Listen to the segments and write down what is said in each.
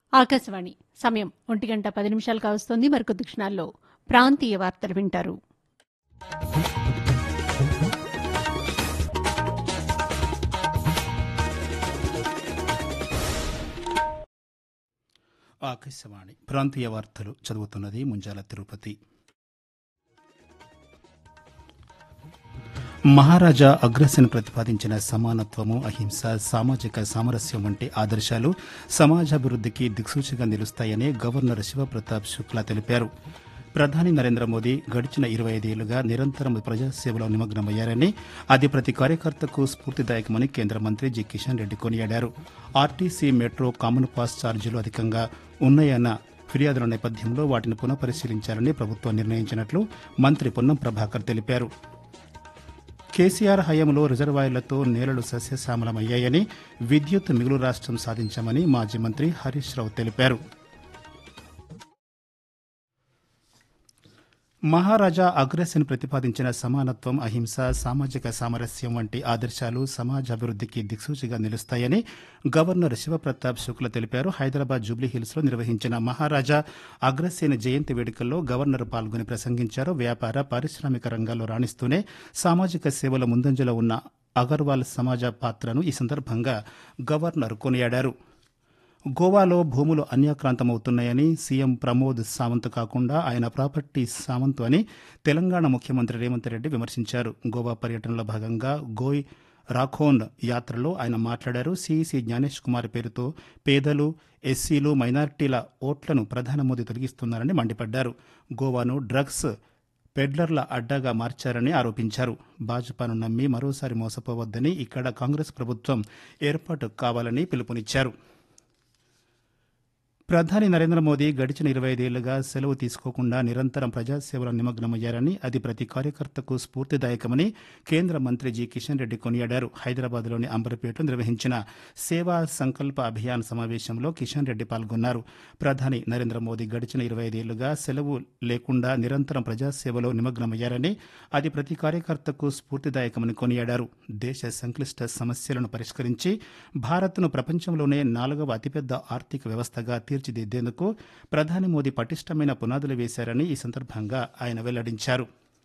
ఆకాశవాణి సమయం ఒంటి గంట పది నిమిషాలు కావస్తోంది మరికొద్ది క్షణాల్లో ప్రాంతీయ వార్తలు వింటారు ఆకాశవాణి ప్రాంతీయ వార్తలు చదువుతున్నది ముంజాల తిరుపతి మహారాజా అగ్రసేన్ ప్రతిపాదించిన సమానత్వము అహింస సామాజిక సామరస్యం వంటి ఆదర్శాలు సమాజాభివృద్ధికి దిక్సూచిగా నిలుస్తాయని గవర్నర్ శివప్రతాప్ శుక్లా తెలిపారు ప్రధాని నరేంద్ర మోదీ గడిచిన ఇరవై ఐదేళ్లుగా నిరంతరం ప్రజాసేవలో నిమగ్నమయ్యారని అది ప్రతి కార్యకర్తకు స్ఫూర్తిదాయకమని కేంద్ర మంత్రి జి కిషన్ రెడ్డి కొనియాడారు ఆర్టీసీ మెట్రో కామన్ పాస్ ఛార్జీలు అధికంగా ఉన్నాయన్న ఫిర్యాదుల నేపథ్యంలో వాటిని పునఃపరిశీలించాలని ప్రభుత్వం నిర్ణయించినట్లు మంత్రి పొన్నం ప్రభాకర్ తెలిపారు కేసీఆర్ హయాంలో రిజర్వాయర్లతో నేలలు సస్యశ్యామలమయ్యాయని విద్యుత్ మిగులు రాష్ట్రం సాధించామని మాజీ మంత్రి హరీష్ రావు తెలిపారు మహారాజా అగ్రసేన్ ప్రతిపాదించిన సమానత్వం అహింస సామాజిక సామరస్యం వంటి ఆదర్శాలు సమాజాభివృద్ధికి దిక్సూచిగా నిలుస్తాయని గవర్నర్ శివప్రతాప్ శుక్ల తెలిపారు హైదరాబాద్ జూబ్లీహిల్స్ లో నిర్వహించిన మహారాజా అగ్రసేన్ జయంతి వేడుకల్లో గవర్నర్ పాల్గొని ప్రసంగించారు వ్యాపార పారిశ్రామిక రంగాల్లో రాణిస్తూనే సామాజిక సేవల ముందంజలో ఉన్న అగర్వాల్ సమాజ పాత్రను ఈ సందర్భంగా గవర్నర్ కొనియాడారు గోవాలో భూములు అన్యాక్రాంతమవుతున్నాయని సీఎం ప్రమోద్ సావంత్ కాకుండా ఆయన ప్రాపర్టీ సావంత్ అని తెలంగాణ ముఖ్యమంత్రి రేవంత్ రెడ్డి విమర్శించారు గోవా పర్యటనలో భాగంగా గోయ్ రాఖోన్ యాత్రలో ఆయన మాట్లాడారు సీఈసీ జ్ఞానేష్ కుమార్ పేరుతో పేదలు ఎస్సీలు మైనారిటీల ఓట్లను ప్రధాని మోదీ తొలగిస్తున్నారని మండిపడ్డారు గోవాను డ్రగ్స్ పెడ్లర్ల అడ్డాగా మార్చారని ఆరోపించారు భాజపాను నమ్మి మరోసారి మోసపోవద్దని ఇక్కడ కాంగ్రెస్ ప్రభుత్వం ఏర్పాటు కావాలని పిలుపునిచ్చారు ప్రధాని నరేంద్ర మోదీ గడిచిన ఇరవై ఐదేళ్లుగా సెలవు తీసుకోకుండా నిరంతరం ప్రజాసేవలో నిమగ్నమయ్యారని అది ప్రతి కార్యకర్తకు స్ఫూర్తిదాయకమని కేంద్ర మంత్రి జి కిషన్ రెడ్డి కొనియాడారు హైదరాబాద్లోని అంబర్పేటలో నిర్వహించిన సేవా సంకల్ప అభియాన్ సమావేశంలో కిషన్ రెడ్డి పాల్గొన్నారు ప్రధాని నరేంద్ర మోదీ గడిచిన ఇరవై ఐదేళ్లుగా సెలవు లేకుండా నిరంతరం ప్రజాసేవలో నిమగ్నమయ్యారని అది ప్రతి కార్యకర్తకు స్ఫూర్తిదాయకమని కొనియాడారు దేశ సంక్లిష్ట సమస్యలను పరిష్కరించి భారత్ను ప్రపంచంలోనే నాలుగవ అతిపెద్ద ఆర్థిక వ్యవస్థగా తీర్చిదిద్దేందుకు ప్రధాని మోదీ పటిష్టమైన పునాదులు వేశారని ఈ సందర్భంగా ఆయన వెల్లడించారు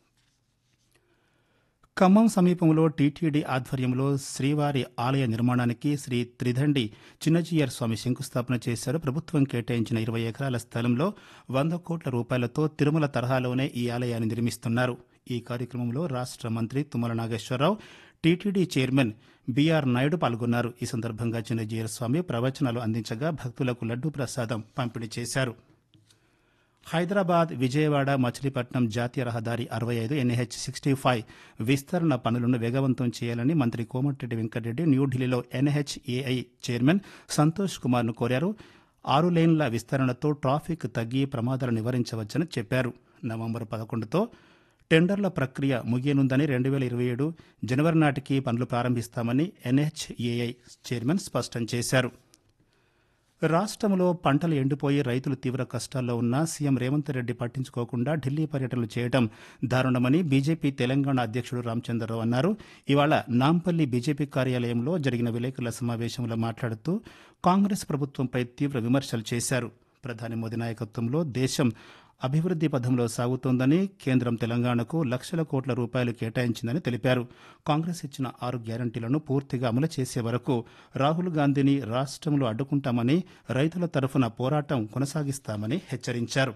ఖమ్మం సమీపంలో టీటీడీ ఆధ్వర్యంలో శ్రీవారి ఆలయ నిర్మాణానికి శ్రీ త్రిదండి చిన్నజీయర్ స్వామి శంకుస్థాపన చేశారు ప్రభుత్వం కేటాయించిన ఇరవై ఎకరాల స్థలంలో వంద కోట్ల రూపాయలతో తిరుమల తరహాలోనే ఈ ఆలయాన్ని నిర్మిస్తున్నారు ఈ కార్యక్రమంలో రాష్ట్ర మంత్రి Tummala Nageswara Rao T T D chairman B R Naidu పాల్గొన్నారు ఈ సందర్భంగా చిన్నజీయర్ స్వామి ప్రవచనాలు అందించగా భక్తులకు లడ్డూ ప్రసాదం పంపిణీ చేశారు హైదరాబాద్ విజయవాడ మచిలీపట్నం జాతీయ రహదారి అరవై ఐదు ఎన్హెచ్ సిక్స్టీ ఫైవ్ విస్తరణ పనులను వేగవంతం చేయాలని మంత్రి కోమటిరెడ్డి వెంకటరెడ్డి న్యూఢిల్లీలో ఎన్హెచ్ఏఐ చైర్మన్ సంతోష్ కుమార్ను కోరారు ఆరు లేన్ల విస్తరణతో ట్రాఫిక్ తగ్గి ప్రమాదాలు నివారించవచ్చని చెప్పారు నవంబర్ పదకొండుతో టెండర్ల ప్రక్రియ ముగియనుందని రెండు వేల ఇరవై ఏడు జనవరి నాటికి పనులు ప్రారంభిస్తామని ఎన్హెచ్ఏఐ చైర్మన్ స్పష్టం చేశారు రాష్ట్రంలో పంటలు ఎండిపోయి రైతులు తీవ్ర కష్టాల్లో ఉన్నా సీఎం రేవంత్ రెడ్డి పట్టించుకోకుండా ఢిల్లీ పర్యటనలు చేయడం దారుణమని బీజేపీ తెలంగాణ అధ్యక్షుడు రామచంద్రరావు అన్నారు ఇవాళ నాంపల్లి బీజేపీ కార్యాలయంలో జరిగిన విలేకరుల సమావేశంలో మాట్లాడుతూ కాంగ్రెస్ ప్రభుత్వంపై తీవ్ర విమర్శలు చేశారు ప్రధాని మోదీ నాయకత్వంలో దేశం అభివృద్ది పథంలో సాగుతోందని కేంద్రం తెలంగాణకు లక్షల కోట్ల రూపాయలు కేటాయించిందని తెలిపారు కాంగ్రెస్ ఇచ్చిన ఆరు గ్యారంటీలను పూర్తిగా అమలు చేసే వరకు రాహుల్ గాంధీని రాష్ట్రంలో అడ్డుకుంటామని రైతుల తరఫున పోరాటం కొనసాగిస్తామని హెచ్చరించారు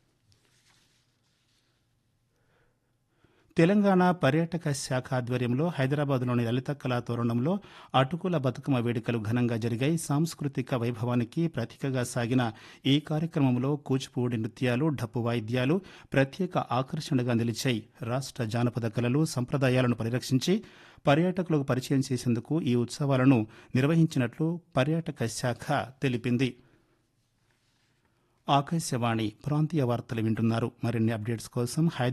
తెలంగాణ పర్యాటక శాఖ ఆధ్వర్యంలో హైదరాబాద్లోని లలిత కళా తోరణంలో అటుకుల బతుకమ్మ వేడుకలు ఘనంగా జరిగాయి సాంస్కృతిక వైభవానికి ప్రతీకగా సాగిన ఈ కార్యక్రమంలో కూచిపూడి నృత్యాలు డప్పు వాయిద్యాలు ప్రత్యేక ఆకర్షణగా నిలిచాయి రాష్ట్ర జానపద కళలు సంప్రదాయాలను పరిరక్షించి పర్యాటకులకు పరిచయం చేసేందుకు ఈ ఉత్సవాలను నిర్వహించినట్లు పర్యాటక శాఖ తెలిపింది ఆకాశవాణి ప్రాంతీయ వార్తలు వింటున్నారు మరిన్ని అప్డేట్స్ కోసం